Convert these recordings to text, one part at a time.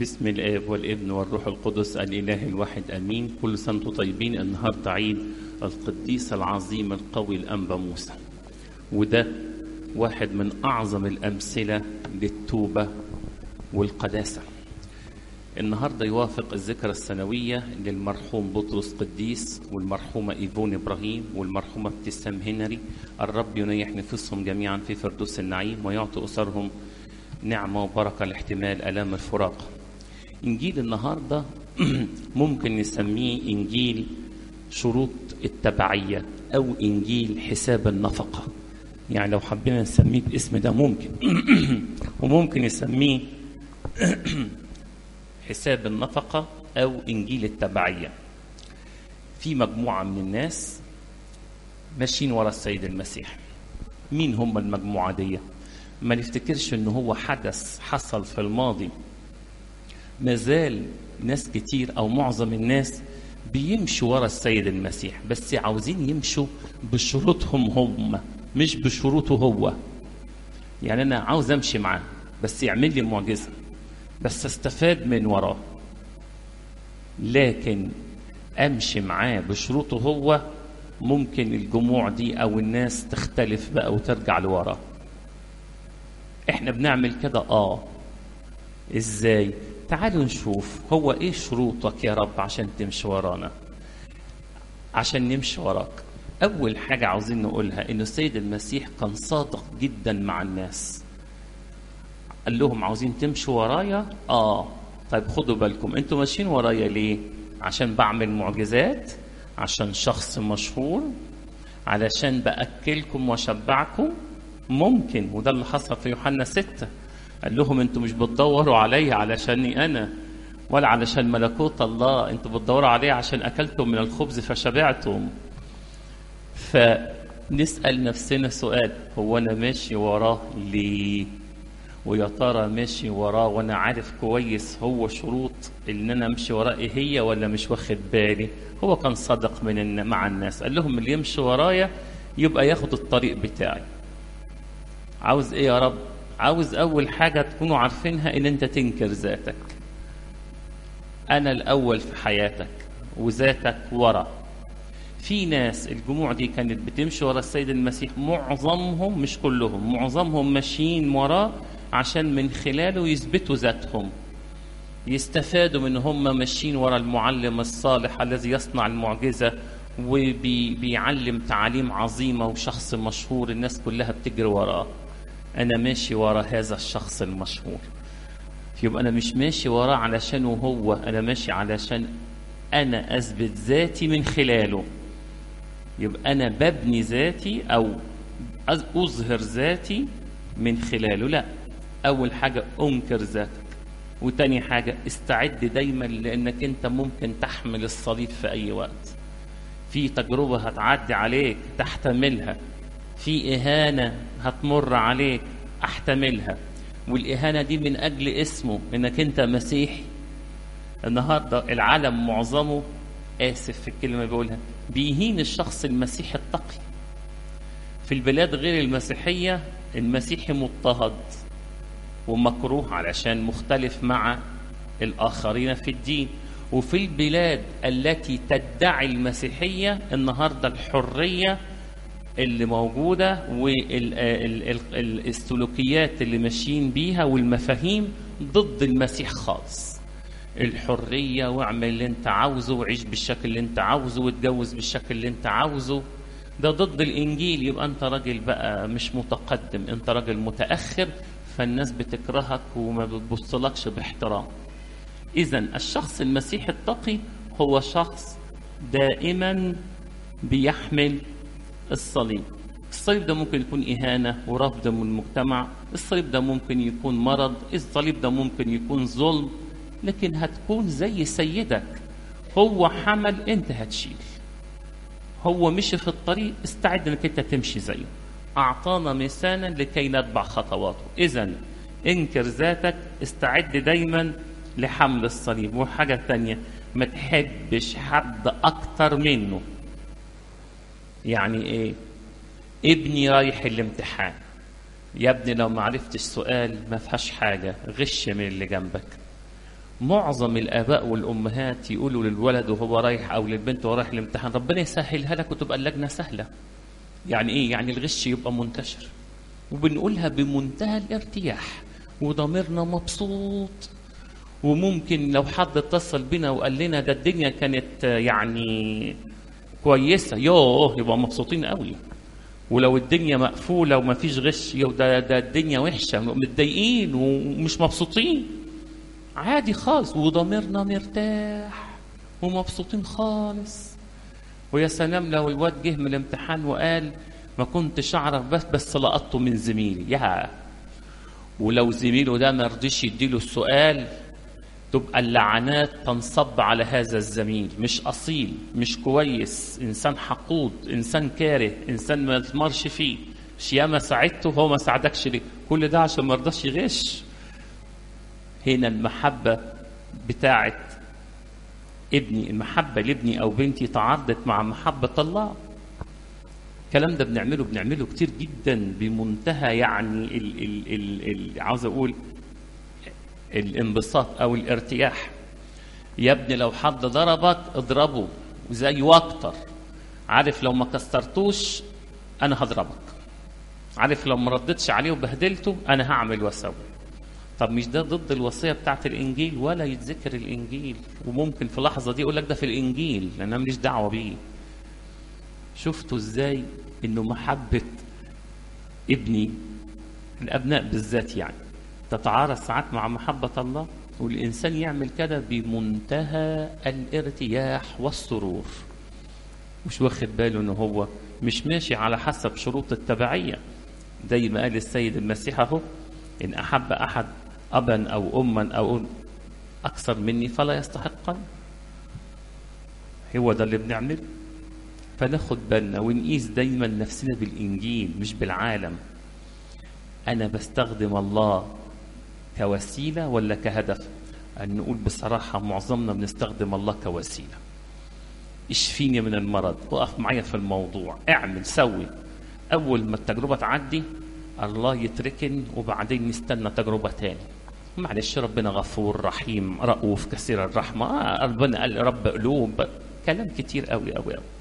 بسم الآب والابن والروح القدس الإله الواحد أمين كل سنة وانتم طيبين النهاردة عيد القديس العظيم القوي الأنبا موسى وده واحد من أعظم الأمثلة للتوبة والقداسة النهاردة يوافق الذكرى السنوية للمرحوم بطرس قديس والمرحومة إيفون إبراهيم والمرحومة ابتسام هنري الرب ينيح نفوسهم جميعا في فردوس النعيم ويعطي أسرهم نعمة وبركة لاحتمال آلام الفراق إنجيل النهاردة ممكن نسميه إنجيل شروط التبعية أو إنجيل حساب النفقة يعني لو حبينا نسميه باسم ده ممكن وممكن نسميه حساب النفقة أو إنجيل التبعية في مجموعة من الناس ماشيين ورا السيد المسيح مين هم المجموعة دي ما نفتكرش ان هو حدث حصل في الماضي مازال ناس كتير او معظم الناس بيمشوا ورا السيد المسيح بس عاوزين يمشوا بشروطهم هم مش بشروطه هو يعني انا عاوز امشي معاه بس يعمل لي معجزه بس استفاد من وراه لكن امشي معاه بشروطه هو ممكن الجموع دي او الناس تختلف بقى وترجع لوراه احنا بنعمل كده اه ازاي تعالوا نشوف هو ايه شروطك يا رب عشان تمشي ورانا عشان نمشي وراك اول حاجه عاوزين نقولها ان السيد المسيح كان صادق جدا مع الناس قال لهم عاوزين تمشوا ورايا اه طيب خدوا بالكم انتوا ماشيين ورايا ليه عشان بعمل معجزات عشان شخص مشهور علشان باكلكم واشبعكم ممكن وده اللي حصل في يوحنا ستة قال لهم انتوا مش بتدوروا علي علشاني انا ولا علشان ملكوت الله انتوا بتدوروا علي عشان اكلتم من الخبز فشبعتم فنسال نفسنا سؤال هو انا ماشي وراه ليه ويا ترى ماشي وراه وانا عارف كويس هو شروط ان انا امشي وراه ايه هي ولا مش واخد بالي هو كان صادق من مع الناس قال لهم اللي يمشي ورايا يبقى ياخد الطريق بتاعي عاوز ايه يا رب عاوز اول حاجه تكونوا عارفينها ان انت تنكر ذاتك انا الاول في حياتك وذاتك ورا في ناس الجموع دي كانت بتمشي ورا السيد المسيح معظمهم مش كلهم معظمهم ماشيين وراه عشان من خلاله يثبتوا ذاتهم يستفادوا من هم ماشيين ورا المعلم الصالح الذي يصنع المعجزه وبيعلم تعاليم عظيمه وشخص مشهور الناس كلها بتجري وراه انا ماشي ورا هذا الشخص المشهور يبقى انا مش ماشي وراه علشانه هو انا ماشي علشان انا اثبت ذاتي من خلاله يبقى انا ببني ذاتي او اظهر ذاتي من خلاله لا اول حاجه انكر ذاتك وتاني حاجه استعد دايما لانك انت ممكن تحمل الصليب في اي وقت في تجربه هتعدي عليك تحتملها في إهانة هتمر عليك أحتملها والإهانة دي من أجل اسمه إنك أنت مسيحي النهاردة العالم معظمه آسف في الكلمة بقولها بيهين الشخص المسيحي التقي في البلاد غير المسيحية المسيحي مضطهد ومكروه علشان مختلف مع الآخرين في الدين وفي البلاد التي تدعي المسيحية النهاردة الحرية اللي موجودة والسلوكيات اللي ماشيين بيها والمفاهيم ضد المسيح خالص الحرية واعمل اللي انت عاوزه وعيش بالشكل اللي انت عاوزه واتجوز بالشكل اللي انت عاوزه ده ضد الانجيل يبقى انت راجل بقى مش متقدم انت راجل متأخر فالناس بتكرهك وما بتبصلكش باحترام اذا الشخص المسيحي التقي هو شخص دائما بيحمل الصليب الصليب ده ممكن يكون إهانة ورفض من المجتمع الصليب ده ممكن يكون مرض الصليب ده ممكن يكون ظلم لكن هتكون زي سيدك هو حمل انت هتشيل هو مشي في الطريق استعد انك انت تمشي زيه اعطانا مثالا لكي نتبع خطواته اذا انكر ذاتك استعد دايما لحمل الصليب وحاجة تانية ما تحبش حد اكتر منه يعني ايه ابني رايح الامتحان يا ابني لو ما عرفتش سؤال ما فيهاش حاجة غش من اللي جنبك معظم الآباء والأمهات يقولوا للولد وهو رايح أو للبنت وهو رايح الامتحان ربنا يسهلها لك وتبقى اللجنة سهلة يعني إيه؟ يعني الغش يبقى منتشر وبنقولها بمنتهى الارتياح وضميرنا مبسوط وممكن لو حد اتصل بنا وقال لنا ده الدنيا كانت يعني كويسة يوه يبقى مبسوطين قوي ولو الدنيا مقفولة وما فيش غش يو ده, ده الدنيا وحشة متضايقين ومش مبسوطين عادي خالص وضميرنا مرتاح ومبسوطين خالص ويا سلام لو الواد جه من الامتحان وقال ما كنتش اعرف بس بس لقطته من زميلي يا ولو زميله ده ما رضيش يديله السؤال تبقى اللعنات تنصب على هذا الزميل مش اصيل مش كويس انسان حقود انسان كاره انسان ما تمرش فيه مش ياما ساعدته هو ما ساعدكش ليه كل ده عشان ما رضاش يغش هنا المحبة بتاعت ابني المحبة لابني أو بنتي تعارضت مع محبة الله الكلام ده بنعمله بنعمله كتير جدا بمنتهى يعني ال ال ال ال عاوز أقول الانبساط أو الارتياح يا ابني لو حد ضربك اضربه زي واكتر عارف لو ما كسرتوش أنا هضربك عارف لو ما ردتش عليه وبهدلته أنا هعمل وأسوي طب مش ده ضد الوصيه بتاعت الانجيل ولا يتذكر الانجيل وممكن في لحظه دي يقول لك ده في الانجيل لان انا ماليش دعوه بيه شفتوا ازاي انه محبه ابني الابناء بالذات يعني تتعارض ساعات مع محبه الله والانسان يعمل كده بمنتهى الارتياح والسرور مش واخد باله ان هو مش ماشي على حسب شروط التبعيه زي ما قال السيد المسيح اهو إن أحب أحد أبا أو أما أو أكثر مني فلا يستحقني هو ده اللي بنعمله فناخد بالنا ونقيس دايما نفسنا بالإنجيل مش بالعالم أنا بستخدم الله كوسيلة ولا كهدف أن نقول بصراحة معظمنا بنستخدم الله كوسيلة اشفيني من المرض وقف معايا في الموضوع اعمل سوي أول ما التجربة تعدي الله يتركن وبعدين نستنى تجربة تاني معلش ربنا غفور رحيم رؤوف كثير الرحمة آه ربنا قال رب قلوب كلام كتير قوي قوي قوي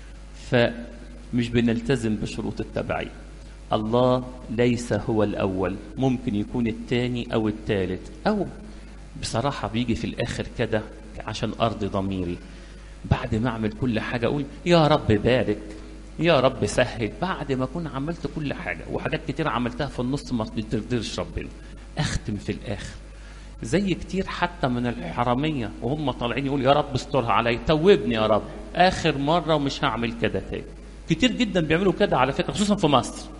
فمش بنلتزم بشروط التبعية الله ليس هو الأول ممكن يكون الثاني أو الثالث أو بصراحة بيجي في الآخر كده عشان أرضي ضميري بعد ما أعمل كل حاجة أقول يا رب بارك يا رب سهل بعد ما اكون عملت كل حاجه وحاجات كتير عملتها في النص ما ترضيش ربنا اختم في الاخر زي كتير حتى من الحراميه وهم طالعين يقول يا رب استرها علي توبني يا رب اخر مره ومش هعمل كده تاني كتير جدا بيعملوا كده على فكره خصوصا في مصر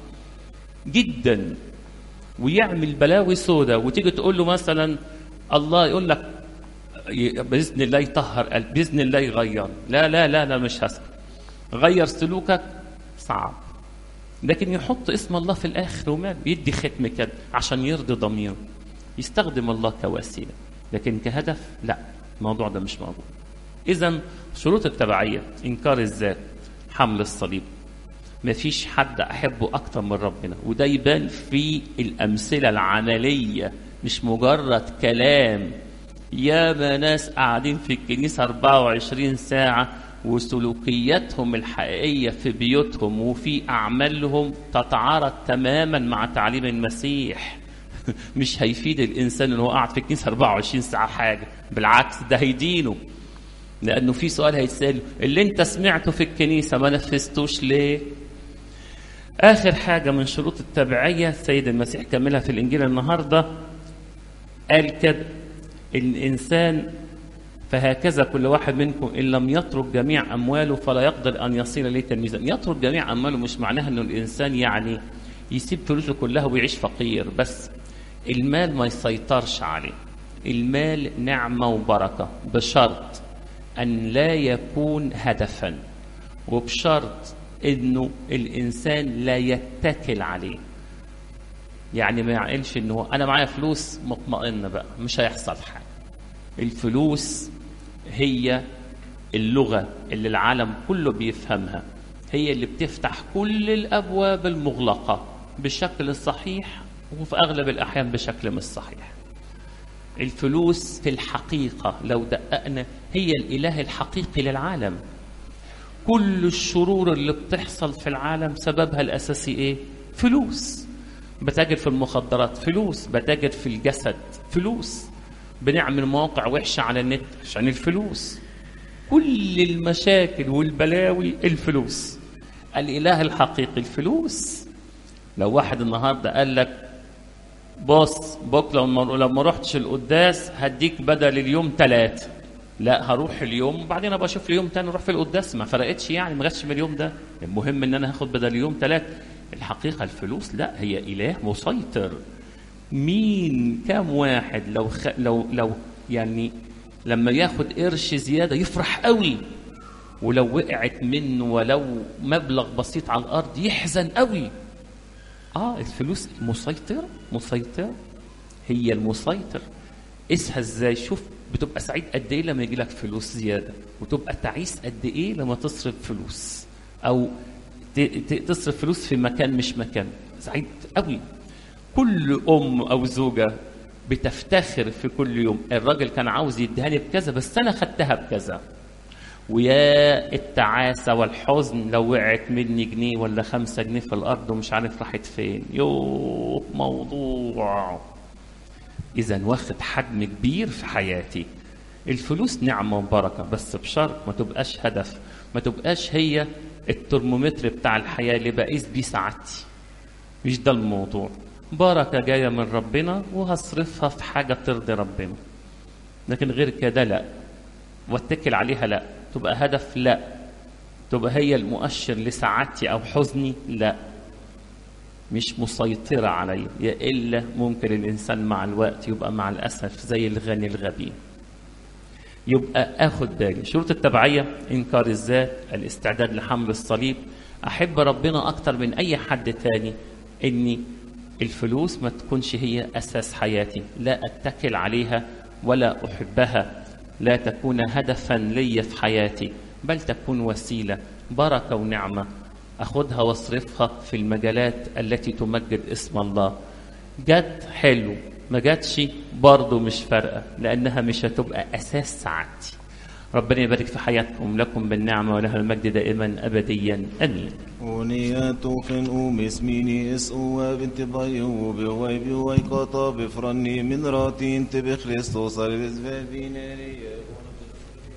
جدا ويعمل بلاوي سودة وتيجي تقول له مثلا الله يقول لك باذن الله يطهر قلب باذن الله يغير لا لا لا لا مش هسكت غير سلوكك صعب لكن يحط اسم الله في الاخر وما بيدي ختم كده عشان يرضي ضميره يستخدم الله كوسيله لكن كهدف لا الموضوع ده مش موجود اذا شروط التبعيه انكار الذات حمل الصليب ما فيش حد احبه اكتر من ربنا وده يبان في الامثله العمليه مش مجرد كلام ياما ناس قاعدين في الكنيسه 24 ساعه وسلوكياتهم الحقيقية في بيوتهم وفي أعمالهم تتعارض تماما مع تعليم المسيح مش هيفيد الإنسان إنه قاعد في الكنيسة 24 ساعة حاجة بالعكس ده هيدينه لأنه في سؤال هيتسأله اللي أنت سمعته في الكنيسة ما نفذتوش ليه؟ آخر حاجة من شروط التبعية السيد المسيح كملها في الإنجيل النهاردة قال كده الإنسان فهكذا كل واحد منكم إن لم يترك جميع أمواله فلا يقدر أن يصير إليه تلميذا يترك جميع أمواله مش معناها أنه الإنسان يعني يسيب فلوسه كلها ويعيش فقير بس المال ما يسيطرش عليه المال نعمة وبركة بشرط أن لا يكون هدفا وبشرط أنه الإنسان لا يتكل عليه يعني ما يعقلش أنه أنا معايا فلوس مطمئن بقى مش هيحصل حاجة الفلوس هي اللغة اللي العالم كله بيفهمها هي اللي بتفتح كل الأبواب المغلقة بالشكل الصحيح وفي أغلب الأحيان بشكل مش صحيح الفلوس في الحقيقة لو دققنا هي الإله الحقيقي للعالم كل الشرور اللي بتحصل في العالم سببها الأساسي إيه؟ فلوس بتاجر في المخدرات فلوس بتاجر في الجسد فلوس بنعمل مواقع وحشة على النت عشان الفلوس كل المشاكل والبلاوي الفلوس الإله الحقيقي الفلوس لو واحد النهاردة قال لك بص بكرة لما لو ما رحتش القداس هديك بدل اليوم ثلاثة لا هروح اليوم وبعدين ابقى اشوف اليوم تاني اروح في القداس ما فرقتش يعني ما جاتش من اليوم ده المهم ان انا هاخد بدل اليوم ثلاثة الحقيقة الفلوس لا هي إله مسيطر مين كام واحد لو خ... لو لو يعني لما ياخد قرش زيادة يفرح قوي ولو وقعت منه ولو مبلغ بسيط على الأرض يحزن قوي اه الفلوس مسيطر مسيطر هي المسيطر قيسها ازاي شوف بتبقى سعيد قد ايه لما يجي لك فلوس زياده وتبقى تعيس قد ايه لما تصرف فلوس او ت- ت- تصرف فلوس في مكان مش مكان سعيد قوي كل ام او زوجه بتفتخر في كل يوم الراجل كان عاوز يديها لي بكذا بس انا خدتها بكذا ويا التعاسة والحزن لو وقعت مني جنيه ولا خمسة جنيه في الأرض ومش عارف راحت فين يوه موضوع إذا واخد حجم كبير في حياتي الفلوس نعمة وبركة بس بشرط ما تبقاش هدف ما تبقاش هي الترمومتر بتاع الحياة اللي بقيس بيه سعادتي مش ده الموضوع بركة جاية من ربنا وهصرفها في حاجة ترضي ربنا لكن غير كده لا واتكل عليها لا تبقى هدف لا تبقى هي المؤشر لسعادتي او حزني لا مش مسيطرة علي يا إلا ممكن الإنسان مع الوقت يبقى مع الأسف زي الغني الغبي يبقى اخد بالي شروط التبعيه انكار الذات الاستعداد لحمل الصليب احب ربنا اكتر من اي حد تاني اني الفلوس ما تكونش هي اساس حياتي لا اتكل عليها ولا احبها لا تكون هدفا لي في حياتي بل تكون وسيله بركه ونعمه اخدها واصرفها في المجالات التي تمجد اسم الله جت حلو ما جاتش برضه مش فارقه لانها مش هتبقى اساس سعادتي ربنا يبارك في حياتكم لكم بالنعمه وله المجد دائما ابديا امين ونياتو خنقو اسميني اسقوا بنت بايو بواي بواي قطا بفرني من راتين تبي خريستوس على الاسفل بيناري